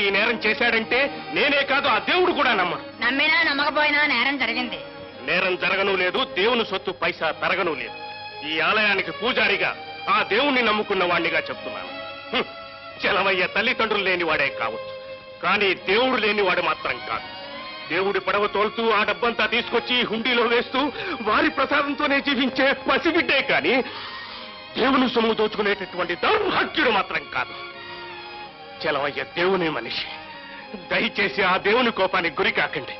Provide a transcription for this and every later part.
ఈ నేరం చేశాడంటే నేనే కాదు ఆ దేవుడు కూడా నమ్మడు నమ్మినా నమ్మకపోయినా నేరం జరిగింది నేరం జరగను లేదు దేవుని సొత్తు పైసా తరగను లేదు ఈ ఆలయానికి పూజారిగా ఆ దేవుణ్ణి నమ్ముకున్న వాణ్ణిగా చెప్తున్నాను హ్మ్. చలమయ్య తల్లిదండ్రులు లేనివాడే కావచ్చు కానీ దేవుడు లేనివాడు మాత్రం కాదు దేవుడి పడవ తోలుతూ ఆ డబ్బంతా తీసుకొచ్చి హుండీలో వేస్తూ వారి ప్రసాదంతోనే జీవించే పసిబిడ్డే కానీ దేవుని సొమ్ము దోచుకునేటటువంటి దౌర్భాగ్యుడు మాత్రం కాదు చలమయ్య దేవుని మనిషి దయచేసి ఆ దేవుని కోపానికి గురి కాకండి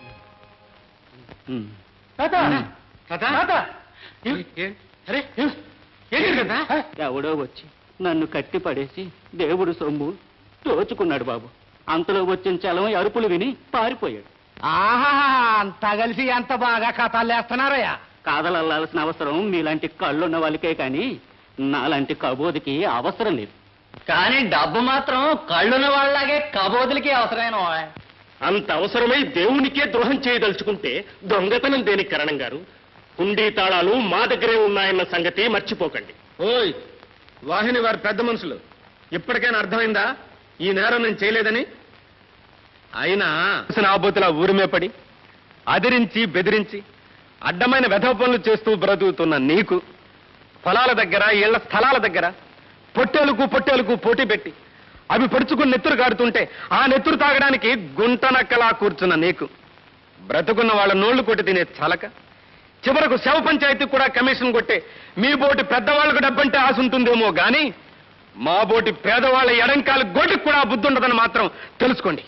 ఎవడో వచ్చి నన్ను కట్టి పడేసి దేవుడు సొమ్ము దోచుకున్నాడు బాబు అంతలో వచ్చిన చలం అరుపులు విని పారిపోయాడు ఆహా అంతా కలిసి ఎంత బాగా కథలు వేస్తున్నారయ్యా కాదలల్లాల్సిన అవసరం మీలాంటి కళ్ళున్న వాళ్ళకే కానీ నాలాంటి కబోదికి అవసరం లేదు కానీ డబ్బు మాత్రం కళ్ళున్న వాళ్ళలాగే కబోదులకి అవసరమైన అంత అవసరమై దేవునికే ద్రోహం చేయదలుచుకుంటే దొంగతనం దేనికి కరణం గారు హుండీ తాళాలు మా దగ్గరే ఉన్నాయన్న సంగతి మర్చిపోకండి ఓయ్ వాహిని వారి పెద్ద మనుషులు ఇప్పటికైనా అర్థమైందా ఈ నేరం నేను చేయలేదని అయినా ఆబోతులా ఊరిమే పడి అదిరించి బెదిరించి అడ్డమైన వెధవ పనులు చేస్తూ బ్రతుకుతున్న నీకు పొలాల దగ్గర ఇళ్ల స్థలాల దగ్గర పొట్టేలకు పొట్టేలకు పోటీ పెట్టి అవి పొడుచుకుని నెత్తురు కారుతుంటే ఆ నెత్తురు తాగడానికి గుంట నక్కలా కూర్చున్న నీకు బ్రతుకున్న వాళ్ళ నోళ్లు కొట్టి తినే చలక చివరకు శవ పంచాయతీ కూడా కమిషన్ కొట్టే మీ బోటి పెద్దవాళ్ళకు డబ్బంటే ఆశ ఉంటుందేమో గాని మా బోటి పేదవాళ్ళ ఎడంకాలు గోటికి కూడా బుద్ధి ఉండదని మాత్రం తెలుసుకోండి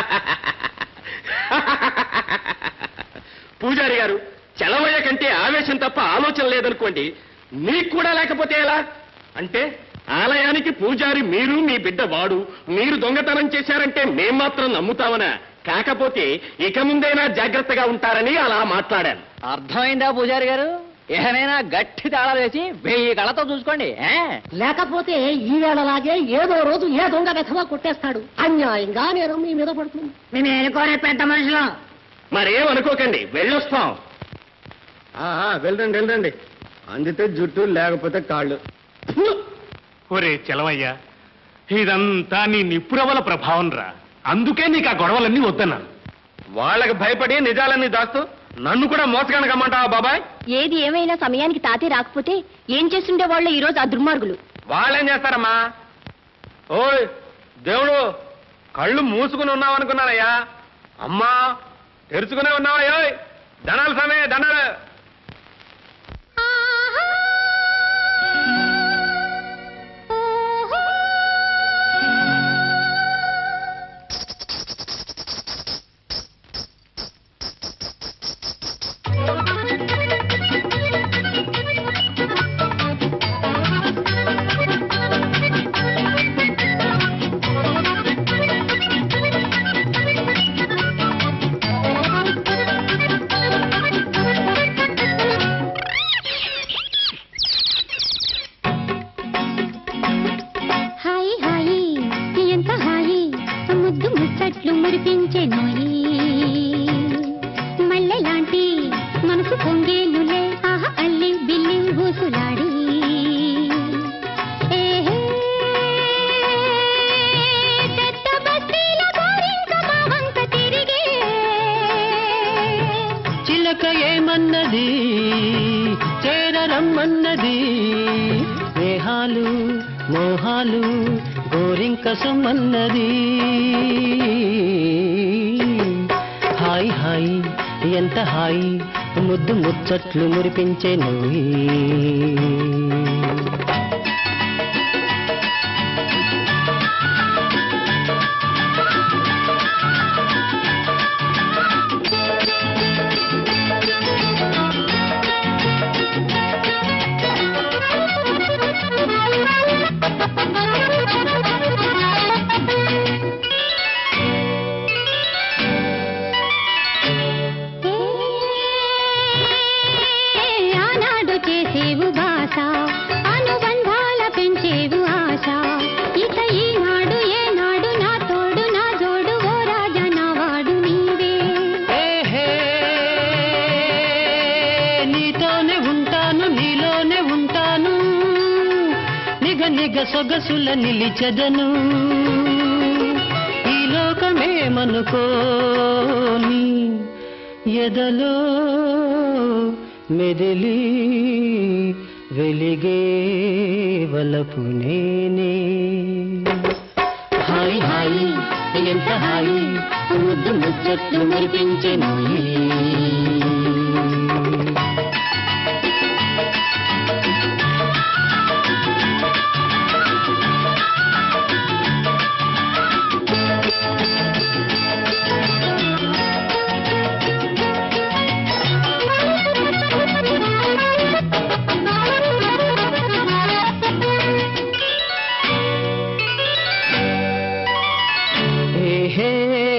పూజారి గారు చలవయ్య కంటే ఆవేశం తప్ప ఆలోచన లేదనుకోండి మీకు కూడా లేకపోతే ఎలా అంటే ఆలయానికి పూజారి మీరు మీ బిడ్డ వాడు మీరు దొంగతనం చేశారంటే మేం మాత్రం నమ్ముతామనా కాకపోతే ఇక ముందైనా జాగ్రత్తగా ఉంటారని అలా మాట్లాడాను అర్థమైందా పూజారి గారు ఏమైనా గట్టి తాళాలు వేసి వెయ్యి కళ్ళతో చూసుకోండి ఏ? లేకపోతే ఈ వేళలాగే ఏదో రోజు ఏ దొంగ వెధవా కొట్టేస్తాడు అన్యాయంగా నేరం మీ మీద పడుతుంది మేము ఏనుకోనే పెద్ద మనుషులు మరేం అనుకోకండి వెళ్ళొస్తాం వెళ్ళండి వెళ్ళండి అందితే జుట్టు లేకపోతే కాళ్ళు ఒరే చలవయ్య ఇదంతా నీ నిపురవల ప్రభావం రా అందుకే నీకు ఆ గొడవలన్నీ వద్దన్నాను వాళ్ళకి భయపడి నిజాలన్నీ దాస్తూ నన్ను కూడా మోసగానకమ్మంటావా బాబాయ్ ఏది ఏమైనా సమయానికి తాతే రాకపోతే ఏం చేస్తుండే వాళ్ళు ఈ రోజు ఆ దుర్మార్గులు వాళ్ళేం చేస్తారమ్మా ఓయ్ దేవుడు కళ్ళు మూసుకుని ఉన్నావనుకున్నానయ్యా అమ్మా తెరుచుకునే ఉన్నావా ఓయ్ ధనాలు సమయ ధనాలు హాయి హాయి ఎంత హాయి ముద్దు ముచ్చట్లు మురిపించే నోయి మల్లెలాంటి మనసు పొంగేనులే ఆహ అల్లి బిల్లి ఊసులాడి ఏహే, పెద్ద బస్తీల గోరింక మా వంక తిరిగే చిలక ఏమన్నది చేరరమ్మన్నది స్నేహాలు మోహాలు గోరింక సొమ్మన్నది హాయ్ హాయ్ ఎంత హాయ్ ముద్దు ముచ్చట్లు మురిపించే నువ్వు ఆనాడు చేసేవు భాష అనుబంధాల పెంచేవు ఆశ ఇక ఈనాడు ఏనాడు నా తోడు నా జోడు ఓ రాజా నా వాడు నీవే ఏహే, నీతోనే ఉంటాను నీలోనే ఉంటాను నిగ నిగ సొగసుల నిలిచెదను ఈలో ప్రేమనుకోని ఎదలో మెదిలి వెలిగే వలపు నేనే హాయ్ హాయ్ ఎంత హాయి ముద్దు ముచ్చట్లు మురిపించెను ఏహే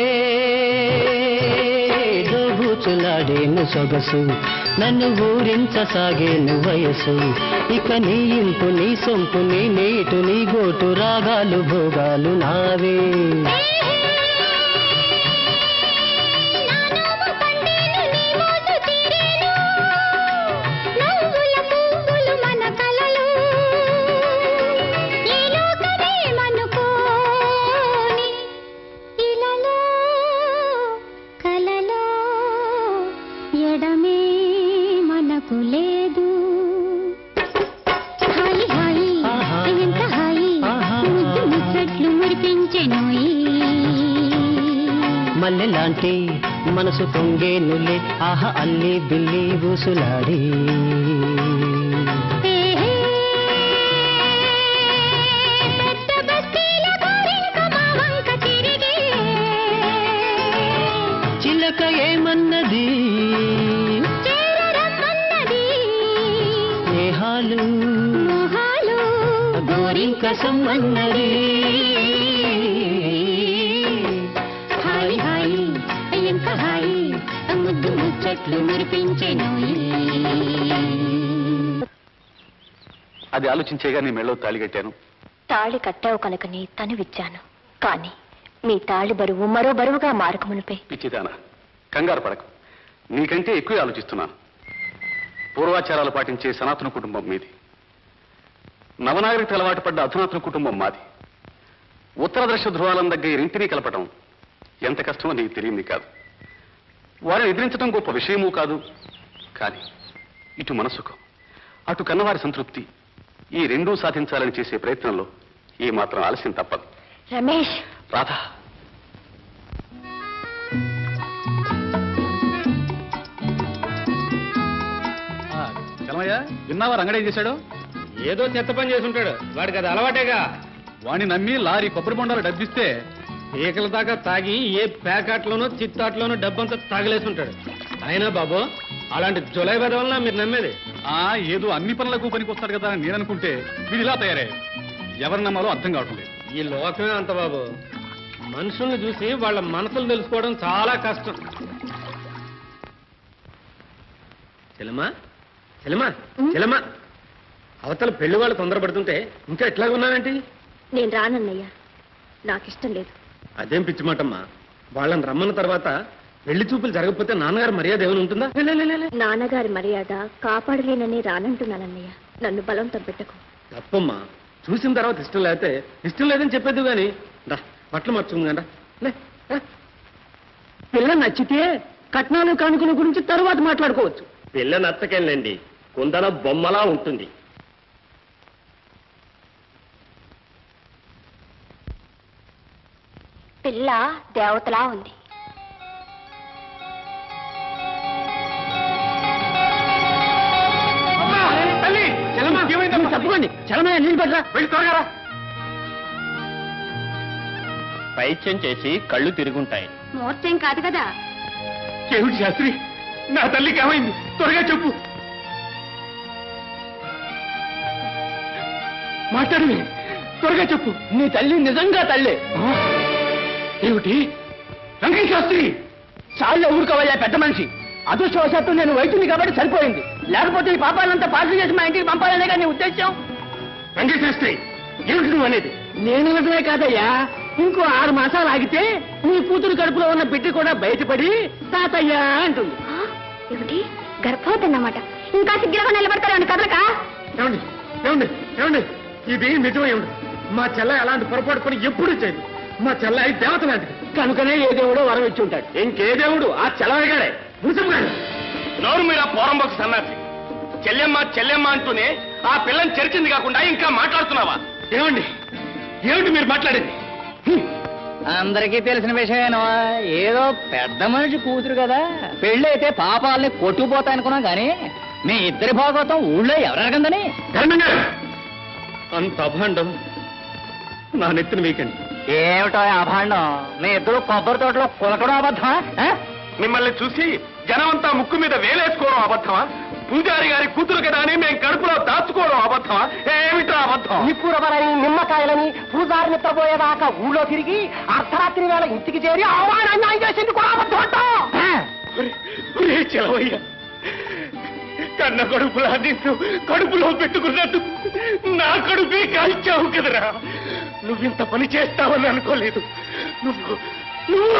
దోబూచులాడేను సొగసు నన్ను ఊరించసాగేను వయసు ఇక నీ ఇంపు నీ సొంపు నీ నేటు నీ గోటు రాగాలు భోగాలు నావే నవ్వుల పువ్వులు మన కలలు ఈ లోకమే మనుకోని ఇలలో కలలో ఎడమే మనకు లేదు హాయి హాయి ఆహా. ఎంత హాయి ఆహా. ముద్దు ముచ్చట్లు మురిపించెనోయి మల్లె లాంటి మనసు పొంగేనులే ఆహ అల్లి బిల్లి ఊసులాడి పెద్ద బస్తీల కోరిక మా వంక తిరిగి చిలక ఏమన్నది చేరరమ్మన్నది స్నేహాలు మొహాలు గోరింక సమ్మన్నది హాయి హాయి ఎంత హాయి ముద్దు ముచ్చట్లు మురిపించెను అది ఆలోచించేగా నీ మెళ్ళో తాళి కట్టాను తాళి కట్టావు కనుకని తనువిచ్చాను కాని మీ తాళి బరువు మరో బరువుగా మారకమునిపై పిచ్చిదానా కంగారు పడకు నీకంటే ఎక్కువ ఆలోచిస్తున్నాను పూర్వాచారాలు పాటించే సనాతన కుటుంబం మీది నవనాగరికత అలవాటు పడ్డ అధునాతన కుటుంబం మాది ఉత్తర దృశ్య ధ్రువాలం దగ్గర ఇంటిని కలపడం ఎంత కష్టమో నీకు తెలియంది కాదు వారిని ఎదిరించడం గొప్ప విషయమూ కాదు కానీ ఇటు మనసుకు అటు కన్నవారి సంతృప్తి ఈ రెండూ సాధించాలని చేసే ప్రయత్నంలో ఏ మాత్రం ఆలస్యం తప్పదు రమేష్ రాధా చలమయ్య విన్నావా రంగడేం చేశాడు ఏదో చెత్త పని చేసి ఉంటాడు వాడికి అది అలవాటేగా వాణ్ణి నమ్మి లారీ కొబ్బరి బొండాలు డబ్బిస్తే పీకల దాకా తాగి ఏ ప్యాకాట్లోనో చిత్తాట్లోనో డబ్బంతా తగిలేసి ఉంటాడు అయినా బాబు అలాంటి జులై వల్ల మీరు నమ్మేది ఆ ఏదో అన్ని పనులకు పనికొస్తాడు కదా అని నేను అనుకుంటే వీడు ఇలా తయారయ్యాడు ఎవరు నమ్మాలో అర్థం కావటం లేదు ఈ లోకమే అంత బాబు మనుషుల్ని చూసి వాళ్ళ మనసులు తెలుసుకోవడం చాలా కష్టం చెలమా చెలమా చెలమా అవతల పెళ్లి వాళ్ళు తొందరపడుతుంటే ఇంకా ఎట్లాగా ఉన్నావేంటి నేను రానన్నయ్యా నాకిష్టం లేదు అదేం పిచ్చి మాటమ్మా వాళ్ళని రమ్మన్న తర్వాత పెళ్లి చూపులు జరగకపోతే నాన్నగారు మర్యాద ఏమైనా ఉంటుందా లే, లే, లే, లే, లే. నాన్నగారి మర్యాద కాపాడలేనని రానంటున్నానన్నయ్య నన్ను బలవంతం పెట్టకు తప్పమ్మా చూసిన తర్వాత ఇష్టం లేకపోతే ఇష్టం లేదని చెప్పేది కానీ రా బట్టలు మార్చుకుంది కదా లే రా. పిల్ల నచ్చితే కట్నాలు కానుకల గురించి తరువాత మాట్లాడుకోవచ్చు పిల్ల నచ్చకేంలేండి కుందన బొమ్మలా ఉంటుంది పిల్ల దేవతలా ఉంది నువ్వు తప్పుకోండి చలమయ్య నీళ్ళు పట్టరా వెళ్ళి త్వరగా రా. పైత్యం చేసి కళ్ళు తిరుగుంటాయి మూర్తేం కాదు కదా ఏమిటి శాస్త్రి నా తల్లికి ఏమైంది త్వరగా చెప్పు మాట్లాడమే త్వరగా చెప్పు నీ తల్లి నిజంగా తల్లి ఆ? ఏమిటి రంగయ్య శాస్త్రి చాలు ఊరుకోవయ్యా పెద్ద మనిషి అదృష్టవశాత్తు నేను వైద్యుని కాబట్టి సరిపోయింది లేకపోతే ఈ పాపాలంతా పార్సల్ చేసి మా ఇంటికి పంపాలనే నీ ఉద్దేశం రంగయ్య శాస్త్రి ఏమిటి నువ్వు అనేది నేను వినటమే కాదయ్యా ఇంకో ఆరు మాసాలు ఆగితే నీ కూతురు కడుపులో ఉన్న బిడ్డ కూడా బయటపడి తాతయ్య అంటుంది ఆ, ఏమిటి గర్భవతి అన్నమాట ఇంకా సిగ్గులుగా నిలబడతారు కదలక ఏమండి ఏమండి ఏమండి ఇది నిజమే ఏమండి మా చెల్ల అలాంటి పొరపాటు పని ఎప్పుడూ చేయదు మా చెల్లాయి దేవత లాంటిది కనుకనే ఏ దేవుడో వరం ఇచ్చి ఉంటాడు ఇంకే దేవుడు ఆ చెలవగాడే ముసుగుగాడు నోరు మీద పోరంబోకు సన్నాసి చెల్లెమ్మ చెల్లెమ్మ అంటూనే ఆ పిల్లని చెరిచింది కాకుండా ఇంకా మాట్లాడుతున్నావా ఏమండి ఏమిటి మీరు మాట్లాడింది అందరికీ తెలిసిన విషయమేనా ఏదో పెద్ద మనిషి కూతురు కదా పెళ్ళి అయితే పాపాలని కొట్టుకుపోతాయనుకున్నాం కానీ మీ ఇద్దరి భాగవతం ఊళ్ళో ఎవరు అడగందని ధర్మం గారు అంత అభాండం నా నెత్తిన వీకండి ఏమిటో అభాండం మీ ఇద్దరు కొబ్బరి తోటలో కులకడం అబద్ధమా ఆ? మిమ్మల్ని చూసి జనమంతా ముక్కు మీద వేలేసుకోవడం అబద్ధమా పూజారి గారి కూతురు కదా అని మేము కడుపులో దాచుకోవడం అబద్ధమా ఏమిటో అబద్ధం నిప్పురమని నిమ్మకాయలని పూజారి నిద్రపోయేదాకా ఊళ్ళో తిరిగి అర్ధరాత్రి వేళ ఇంటికి చేరి అమ్మాయి అన్యాయం చేసింది కూడా అబద్ధం అంటాం. ఒరే చెలవయ్య కన్న కడుపులా నిన్ను కడుపులో పెట్టుకున్నట్టు నా కడుపే కాల్చావు కదరా నువ్వింత పని చేస్తావని అనుకోలేదు నువ్వు నువ్వు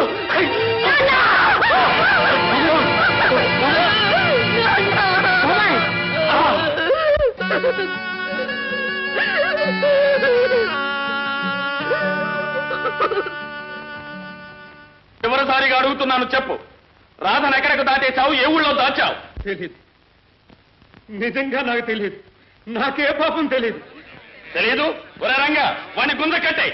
చివరిసారిగా అడుగుతున్నాను చెప్పు రాధను ఎక్కడికి దాటేశావు ఏ ఊళ్ళో దాచావు తెలియదు నిజంగా నాకు తెలియదు నాకే పాపం తెలియదు తెలియదు ఒరే రంగా వాడిని గుంజ కట్టే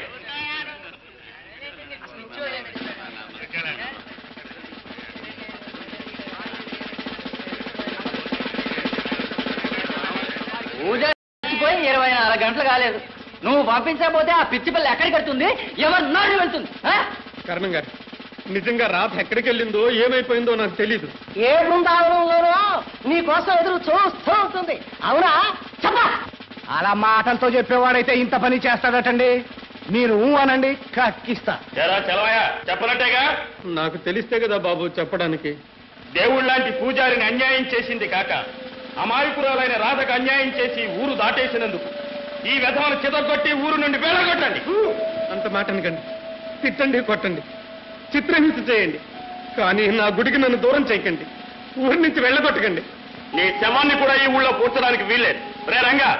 పూజ పోయి ఇరవై నాలుగు గంటలు కాలేదు నువ్వు పంపించకపోతే ఆ పిచ్చి పిల్ల ఎక్కడికి వెళ్తుంది ఎవరు నోరు వెళ్తుంది ఆ? కరణం గారు నిజంగా రాధ ఎక్కడికి వెళ్ళిందో ఏమైపోయిందో నాకు తెలియదు ఏ బృందావనంలోనో నీ కోసం ఎదురు చూస్తూ ఉంటుంది అవునా చెప్ప అలా మాటలతో చెప్పేవాడైతే ఇంత పని చేస్తాడటండి మీరు ఊ అనండి కక్కిస్తా ఎరా చెలవయ్య చెప్పనట్టేగా నాకు తెలిస్తే కదా బాబు చెప్పడానికి దేవుళ్ళలాంటి పూజారిని అన్యాయం చేసింది కాక అమాయకురాలైన రాధకు అన్యాయం చేసి ఊరు దాటేసినందుకు ఈ వ్యధమను చితగొట్టి ఊరు నుండి వెళ్ళగొట్టండి అంత మాట అనకండి తిట్టండి కొట్టండి చిత్రహింస చేయండి కానీ నా గుడికి నన్ను దూరం చేయకండి ఊరి నుంచి వెళ్ళగొట్టకండి నీ శవాన్ని కూడా ఈ ఊళ్ళో పూడ్చడానికి వీల్లేదు రే రంగా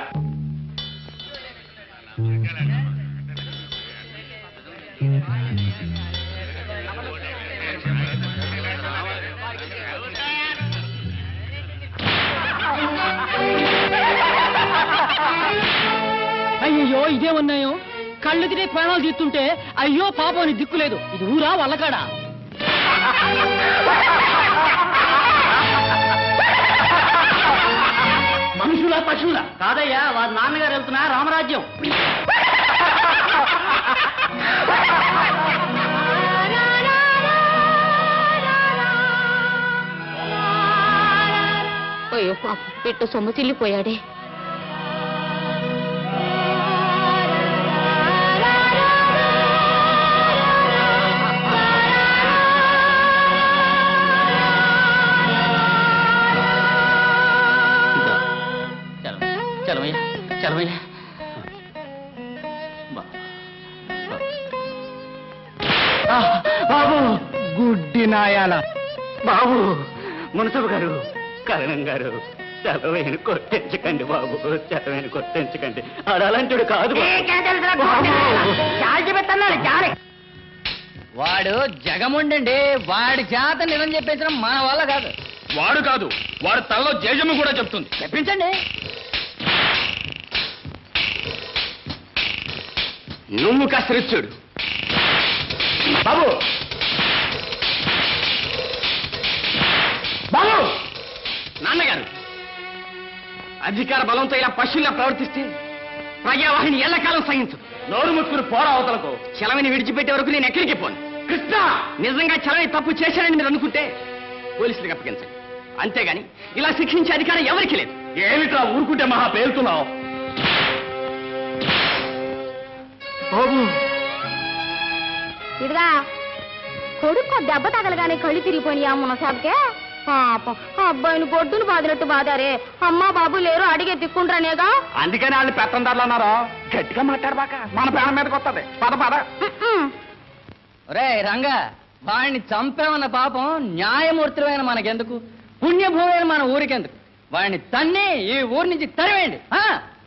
అయ్యో ఇదేమన్నాయో కళ్ళు తినే ప్రాణాలు తీస్తుంటే అయ్యో పాపం అని దిక్కులేదు ఇది ఊరా వల్లకాడా మనుషుల పశువుల కాదయ్యా వారి నాన్నగారు వెళ్తున్నా రామరాజ్యం అయ్యో పాపం పెట్టు సొమ్ము చిల్లిపోయాడే చలమయ్య చలమయ్య బాబు గుడ్డి నాయాల బాబు మునసబు గారు కరణం గారు చలవైన కొట్టించకండి బాబు చలవైన కొట్టించకండి ఆడాలంటుడు కాదు బాబు. వాడు జగముండండి వాడి చేత నిజం చెప్పించడం మన వల్ల కాదు వాడు కాదు వాడు తలలో జేజమ్మ కూడా చెప్తుంది చెప్పించండి నువ్వు కసరిచ్చుడు బాబు బాబు నాన్నగారు అధికార బలంతో ఇలా పశువులా ప్రవర్తిస్తే ప్రజావాహిని ఎల్లకాలం సహించు నోరు ముట్టుకుని పోరా అవతలకు చలవిని విడిచిపెట్టే వరకు నేను ఎక్కడికి పోను కృష్ణ నిజంగా చలవి తప్పు చేశానని మీరు అనుకుంటే పోలీసులకు అప్పగించండి అంతేగాని ఇలా శిక్షించే అధికారం ఎవరికి లేదు ఏమిట్రా ఊరుకుంటే మహా పేలుతున్నావు ఇదిగా కొడుకు దెబ్బ తగలగానే కళ్ళు తిరిగిపోయి ఆ మునసాబికే పాపం ఆ అబ్బాయిని గొడ్డును బాదినట్టు బాదారే అమ్మా బాబు లేరు అడిగే దిక్కుండ్రనేగా అందుకని వాళ్ళు పెత్తందారులు అన్నారు గట్టిగా మాట్లాడబాక మన ప్రాణం మీదకి వస్తుంది పద పద ఒరే రంగా వాడిని చంపామన్న పాపం న్యాయమూర్తులైన మనకెందుకు పుణ్యభూమి అయిన మన ఊరికెందుకు వాడిని తన్ని ఈ ఊరి నుంచి తరివేయండి ఆ?